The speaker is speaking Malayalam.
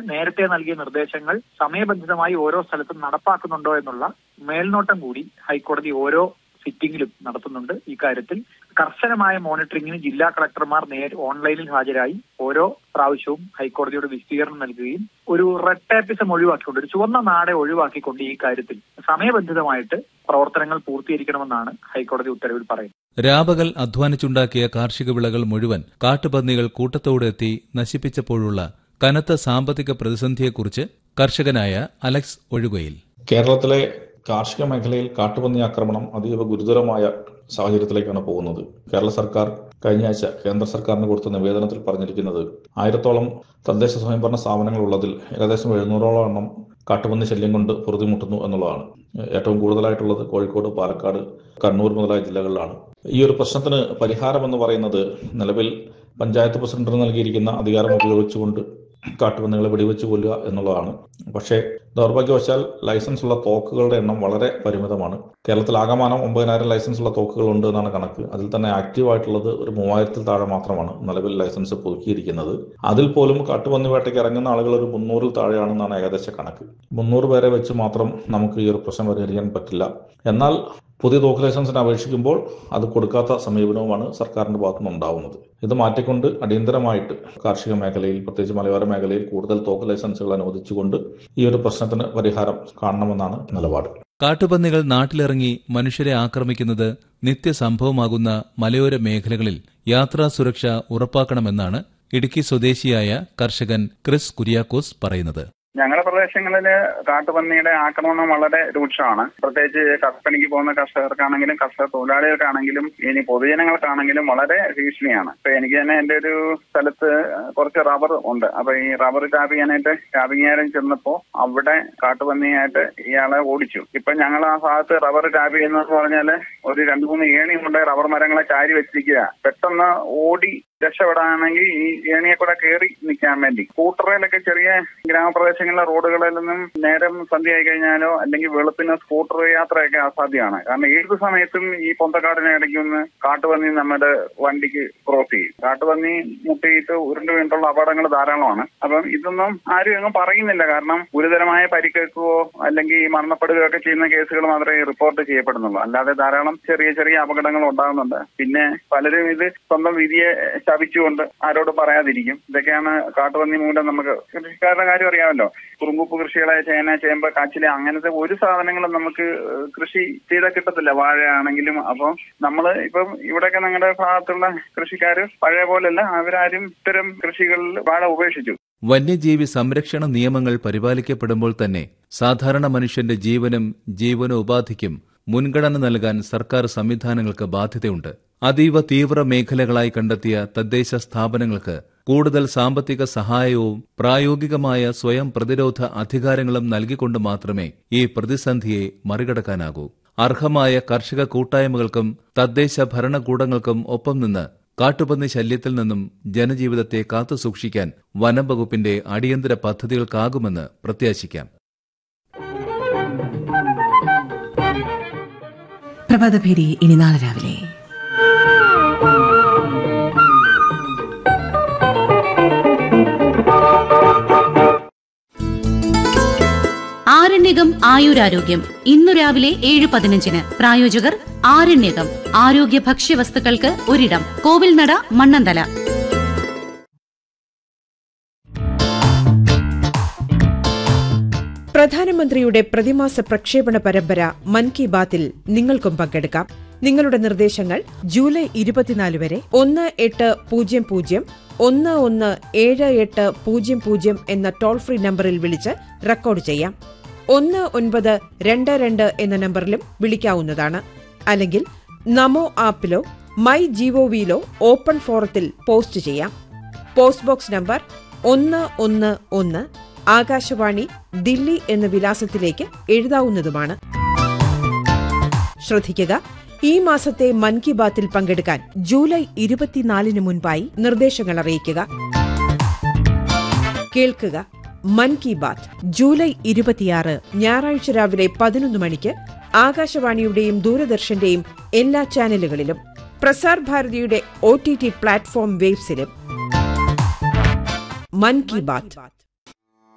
നേരത്തെ നൽകിയ നിർദ്ദേശങ്ങൾ സമയബന്ധിതമായി ഓരോ സ്ഥലത്തും നടപ്പാക്കുന്നുണ്ടോ എന്നുള്ള മേൽനോട്ടം കൂടി ഹൈക്കോടതി ഓരോ സിറ്റിംഗിലും നടത്തുന്നുണ്ട് ഇക്കാര്യത്തിൽ കർശനമായ മോണിറ്ററിംഗിന് ജില്ലാ കളക്ടർമാർ നേരെ ഓൺലൈനിൽ ഹാജരായി ഓരോ പ്രാവശ്യവും ഹൈക്കോടതിയോട് വിശദീകരണം നൽകുകയും ഒരു റെഡ് ടാപ്പിസം ഒഴിവാക്കിക്കൊണ്ട് ഒരു ചുവന്ന നാടെ ഒഴിവാക്കിക്കൊണ്ട് ഈ കാര്യത്തിൽ സമയബന്ധിതമായിട്ട് പ്രവർത്തനങ്ങൾ പൂർത്തീകരിക്കണമെന്നാണ് ഹൈക്കോടതി ഉത്തരവിൽ പറയുന്നത് രാപകൽ അധ്വാനിച്ചുണ്ടാക്കിയ കാർഷിക വിളകൾ മുഴുവൻ കാട്ടുപന്നികൾ കൂട്ടത്തോടെ എത്തി നശിപ്പിച്ചപ്പോഴുള്ള കനത്ത സാമ്പത്തിക പ്രതിസന്ധിയെക്കുറിച്ച് കർഷകനായ അലക്സ് ഒഴുകയിൽ കേരളത്തിലെ കാർഷിക മേഖലയിൽ കാട്ടുപന്നി ആക്രമണം അതീവ ഗുരുതരമായ സാഹചര്യത്തിലേക്കാണ് പോകുന്നത് കേരള സർക്കാർ കഴിഞ്ഞ ആഴ്ച കേന്ദ്ര സർക്കാരിന് കൊടുത്ത നിവേദനത്തിൽ പറഞ്ഞിരിക്കുന്നത് ആയിരത്തോളം തദ്ദേശ സ്വയംഭരണ സ്ഥാപനങ്ങൾ ഉള്ളതിൽ ഏകദേശം എഴുന്നൂറോളം എണ്ണം കാട്ടുപന്നി ശല്യം കൊണ്ട് പൊറുതിമുട്ടുന്നു എന്നുള്ളതാണ് ഏറ്റവും കൂടുതലായിട്ടുള്ളത് കോഴിക്കോട് പാലക്കാട് കണ്ണൂർ മുതലായ ജില്ലകളിലാണ് ഈ ഒരു പ്രശ്നത്തിന് പരിഹാരം എന്ന് പറയുന്നത് നിലവിൽ പഞ്ചായത്ത് പ്രസിഡന്റിന് നൽകിയിരിക്കുന്ന അധികാരം ഉപയോഗിച്ചുകൊണ്ട് കാട്ടുപന്നികളെ വെടിവെച്ച് കൊല്ലുക എന്നുള്ളതാണ് പക്ഷേ ദൗർഭാഗ്യവശാൽ ലൈസൻസ് ഉള്ള തോക്കുകളുടെ എണ്ണം വളരെ പരിമിതമാണ് കേരളത്തിൽ ആകമാനം ഒമ്പതിനായിരം ലൈസൻസ് ഉള്ള തോക്കുകളുണ്ട് എന്നാണ് കണക്ക് അതിൽ തന്നെ ആക്റ്റീവ് ആയിട്ടുള്ളത് ഒരു മൂവായിരത്തിൽ താഴെ മാത്രമാണ് നിലവിൽ ലൈസൻസ് പുതുക്കിയിരിക്കുന്നത് അതിൽ പോലും കാട്ടുപന്നി വേട്ടയ്ക്ക് ഇറങ്ങുന്ന ആളുകൾ ഒരു മുന്നൂറിൽ താഴെയാണെന്നാണ് ഏകദേശ കണക്ക് മുന്നൂറ് പേരെ വെച്ച് മാത്രം നമുക്ക് ഈ ഒരു പ്രശ്നം പരിഹരിക്കാൻ പറ്റില്ല എന്നാൽ പുതിയ തോക്ക് ലൈസൻസിന് അപേക്ഷിക്കുമ്പോൾ അത് കൊടുക്കാത്ത സമീപനവുമാണ് സർക്കാരിന്റെ ഭാഗത്തുനിന്ന് ഉണ്ടാവുന്നത് ഇത് മാറ്റിക്കൊണ്ട് അടിയന്തരമായിട്ട് കാർഷിക മേഖലയിൽ പ്രത്യേകിച്ച് മലയോര മേഖലയിൽ കൂടുതൽ തോക്ക് ലൈസൻസുകൾ അനുവദിച്ചുകൊണ്ട് ഈ ഒരു പ്രശ്നത്തിന് പരിഹാരം കാണണമെന്നാണ് നിലപാട് കാട്ടുപന്നികൾ നാട്ടിലിറങ്ങി മനുഷ്യരെ ആക്രമിക്കുന്നത് നിത്യസംഭവമാകുന്ന മലയോര മേഖലകളിൽ യാത്രാ സുരക്ഷ ഉറപ്പാക്കണമെന്നാണ് ഇടുക്കി സ്വദേശിയായ കർഷകൻ ക്രിസ് കുര്യാക്കോസ് പറയുന്നത് ഞങ്ങളുടെ പ്രദേശങ്ങളിൽ കാട്ടുപന്നിയുടെ ആക്രമണം വളരെ രൂക്ഷമാണ് പ്രത്യേകിച്ച് കർഷണിക്ക് പോകുന്ന കർഷകർക്കാണെങ്കിലും കർഷക തൊഴിലാളികൾക്കാണെങ്കിലും ഇനി പൊതുജനങ്ങൾക്കാണെങ്കിലും വളരെ ഭീഷണിയാണ് ഇപ്പൊ എനിക്ക് തന്നെ എന്റെ ഒരു സ്ഥലത്ത് കുറച്ച് റബ്ബർ ഉണ്ട് അപ്പൊ ഈ റബ്ബർ ടാപ്പ് ചെയ്യാനായിട്ട് ടാപ്പിങ്ങാരം ചെന്നപ്പോ അവിടെ കാട്ടുപന്നിയായിട്ട് ഇയാളെ ഓടിച്ചു ഇപ്പൊ ഞങ്ങൾ ആ ഭാഗത്ത് റബ്ബർ ടാപ്പ് ചെയ്യുന്നതെന്ന് പറഞ്ഞാല് ഒരു രണ്ടു മൂന്ന് ഏണി കൊണ്ട് റബ്ബർ മരങ്ങളെ ചാരി വെച്ചിരിക്കുക പെട്ടെന്ന് ഓടി രക്ഷപ്പെടാണെങ്കിൽ ഈ ഏണിയെ കൂടെ കയറി നിൽക്കാൻ വേണ്ടി സ്കൂട്ടറിലൊക്കെ ചെറിയ ഗ്രാമപ്രദേശങ്ങളിലെ റോഡുകളിൽ നിന്നും നേരം സന്ധ്യയായി കഴിഞ്ഞാലോ അല്ലെങ്കിൽ വെളുപ്പിന് സ്കൂട്ടർ യാത്രയൊക്കെ അസാധ്യമാണ് കാരണം ഏത് സമയത്തും ഈ പൊന്തക്കാടിനെ ഇടയ്ക്കൊന്ന് കാട്ടുപന്നി നമ്മുടെ വണ്ടിക്ക് ക്രോസ് ചെയ്യും കാട്ടുപന്നി മുട്ടിയിട്ട് ഉരുണ്ടു വീണ്ടുള്ള അപകടങ്ങൾ ധാരാളമാണ് അപ്പം ഇതൊന്നും ആരും എങ്ങും പറയുന്നില്ല കാരണം ഗുരുതരമായ പരിക്കേൽക്കുകയോ അല്ലെങ്കിൽ മരണപ്പെടുകയോ ഒക്കെ ചെയ്യുന്ന കേസുകൾ മാത്രമേ റിപ്പോർട്ട് ചെയ്യപ്പെടുന്നുള്ളൂ അല്ലാതെ ധാരാളം ചെറിയ ചെറിയ അപകടങ്ങൾ ഉണ്ടാകുന്നുണ്ട് പിന്നെ പലരും ഇത് സ്വന്തം വിധിയെ ശപിച്ചുകൊണ്ട് ആരോട് പറയാതിരിക്കും ഇതൊക്കെയാണ് കാട്ടുപന്നി മൂലം നമുക്ക് കൃഷിക്കാരുടെ കാര്യം അറിയാമല്ലോ കുറുമ്പുപ്പ് കൃഷികളെ ചേന ചേമ്പ് കാച്ചില് അങ്ങനത്തെ ഒരു സാധനങ്ങളും നമുക്ക് കൃഷി ചെയ്താൽ കിട്ടത്തില്ല വാഴയാണെങ്കിലും അപ്പം നമ്മൾ ഇപ്പം ഇവിടെയൊക്കെ ഞങ്ങളുടെ ഭാഗത്തുള്ള കൃഷിക്കാർ പഴയ പോലല്ല അവരാരും ഇത്തരം കൃഷികളിൽ വാഴ ഉപേക്ഷിച്ചു വന്യജീവി സംരക്ഷണ നിയമങ്ങൾ പരിപാലിക്കപ്പെടുമ്പോൾ തന്നെ സാധാരണ മനുഷ്യന്റെ ജീവനും ജീവനോപാധിക്കും മുൻഗണന നൽകാൻ സർക്കാർ സംവിധാനങ്ങൾക്ക് ബാധ്യതയുണ്ട് അതീവ തീവ്ര മേഖലകളായി കണ്ടെത്തിയ തദ്ദേശ സ്ഥാപനങ്ങൾക്ക് കൂടുതൽ സാമ്പത്തിക സഹായവും പ്രായോഗികമായ സ്വയം പ്രതിരോധ അധികാരങ്ങളും നൽകിക്കൊണ്ട് മാത്രമേ ഈ പ്രതിസന്ധിയെ മറികടക്കാനാകൂ അർഹമായ കർഷക കൂട്ടായ്മകൾക്കും തദ്ദേശ ഭരണകൂടങ്ങൾക്കും ഒപ്പം നിന്ന് കാട്ടുപന്നി ശല്യത്തിൽ നിന്നും ജനജീവിതത്തെ കാത്തുസൂക്ഷിക്കാൻ വനം വകുപ്പിന്റെ അടിയന്തര പദ്ധതികൾക്കാകുമെന്ന് പ്രത്യാശിക്കാം പ്രഭാതഭേരി ഇനി നാളെ രാവിലെ ആരണ്യകം ആയുരാരോഗ്യം ഇന്നു രാവിലെ ഏഴ് പതിനഞ്ചിന് പ്രായോജകർ ആരണ്യകം ആരോഗ്യ ഭക്ഷ്യവസ്തുക്കൾക്ക് ഒരിടം കോവിൽനട മണ്ണന്തല പ്രധാനമന്ത്രിയുടെ പ്രതിമാസ പ്രക്ഷേപണ പരമ്പര മൻ കി ബാത്തിൽ നിങ്ങൾക്കും പങ്കെടുക്കാം നിങ്ങളുടെ നിർദ്ദേശങ്ങൾ ജൂലൈ ഇരുപത്തിനാല് വരെ ഒന്ന് എട്ട് പൂജ്യം പൂജ്യം ഒന്ന് ഒന്ന് ഏഴ് എട്ട് പൂജ്യം പൂജ്യം എന്ന ടോൾ ഫ്രീ നമ്പറിൽ വിളിച്ച് റെക്കോർഡ് ചെയ്യാം ഒന്ന് ഒൻപത് രണ്ട് രണ്ട് എന്ന നമ്പറിലും വിളിക്കാവുന്നതാണ് അല്ലെങ്കിൽ നമോ ആപ്പിലോ മൈ ജിഒവിയിലോ ഓപ്പൺ ഫോറത്തിൽ പോസ്റ്റ് ചെയ്യാം പോസ്റ്റ് ബോക്സ് നമ്പർ ഒന്ന് ഒന്ന് ഒന്ന് ആകാശവാണി ദില്ലി എന്ന വിലാസത്തിലേക്ക് എഴുതാവുന്നതുമാണ് ശ്രദ്ധിക്കുക ഈ മാസത്തെ മൻ കി ബാത്തിൽ പങ്കെടുക്കാൻ ജൂലൈ ഇരുപത്തിനാലിന് മുൻപായി നിർദ്ദേശങ്ങൾ അറിയിക്കുക കേൾക്കുക മൻ കി ബാത്ത് ജൂലൈ ഇരുപത്തിയാറ് ഞായറാഴ്ച രാവിലെ പതിനൊന്ന് മണിക്ക് ആകാശവാണിയുടെയും ദൂരദർശന്റെയും എല്ലാ ചാനലുകളിലും പ്രസാർ ഭാരതിയുടെ ഒ ടി ടി പ്ലാറ്റ്ഫോം വേബ്സിലും മൻ കി ബാത്ത്